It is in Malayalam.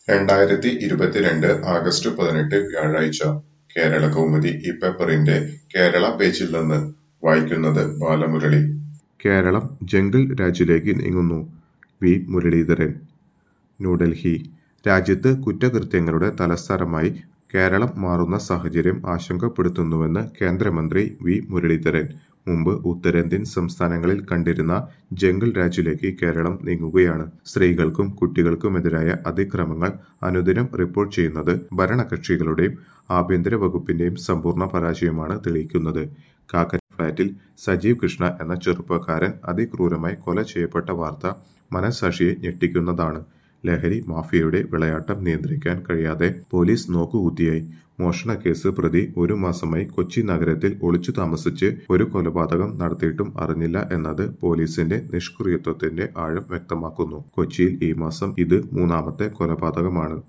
രണ്ടായിരത്തി ഇരുപത്തിരണ്ട് ആഗസ്റ്റ് പതിനെട്ട് വ്യാഴാഴ്ച കേരളകൗമുദി ഈ പേപ്പറിന്റെ കേരള പേജിൽ നിന്ന് വായിക്കുന്നത് ബാലമുരളി കേരളം ജംഗിൾ രാജിലേക്ക് നീങ്ങുന്നു വി മുരളീധരൻ ന്യൂഡൽഹി രാജ്യത്ത് കുറ്റകൃത്യങ്ങളുടെ തലസ്ഥാനമായി കേരളം മാറുന്ന സാഹചര്യം ആശങ്കപ്പെടുത്തുന്നുവെന്ന് കേന്ദ്രമന്ത്രി വി മുരളീധരൻ മുമ്പ് ഉത്തരേന്ത്യൻ സംസ്ഥാനങ്ങളിൽ കണ്ടിരുന്ന ജംഗിൾ രാജിലേക്ക് കേരളം നീങ്ങുകയാണ് സ്ത്രീകൾക്കും കുട്ടികൾക്കുമെതിരായ അതിക്രമങ്ങൾ അനുദിനം റിപ്പോർട്ട് ചെയ്യുന്നത് ഭരണകക്ഷികളുടെയും ആഭ്യന്തര വകുപ്പിന്റെയും സമ്പൂർണ്ണ പരാജയമാണ് തെളിയിക്കുന്നത് കാക്കര ഫ്ളാറ്റിൽ സജീവ് കൃഷ്ണ എന്ന ചെറുപ്പക്കാരൻ അതിക്രൂരമായി കൊല ചെയ്യപ്പെട്ട വാർത്ത മനസാക്ഷിയെ ഞെട്ടിക്കുന്നതാണ് ലഹരി മാഫിയയുടെ വിളയാട്ടം നിയന്ത്രിക്കാൻ കഴിയാതെ പോലീസ് നോക്കുകുത്തിയായി മോഷണക്കേസ് പ്രതി ഒരു മാസമായി കൊച്ചി നഗരത്തിൽ ഒളിച്ചു താമസിച്ച് ഒരു കൊലപാതകം നടത്തിയിട്ടും അറിഞ്ഞില്ല എന്നത് പോലീസിന്റെ നിഷ്ക്രിയത്വത്തിന്റെ ആഴം വ്യക്തമാക്കുന്നു കൊച്ചിയിൽ ഈ മാസം ഇത് മൂന്നാമത്തെ കൊലപാതകമാണ്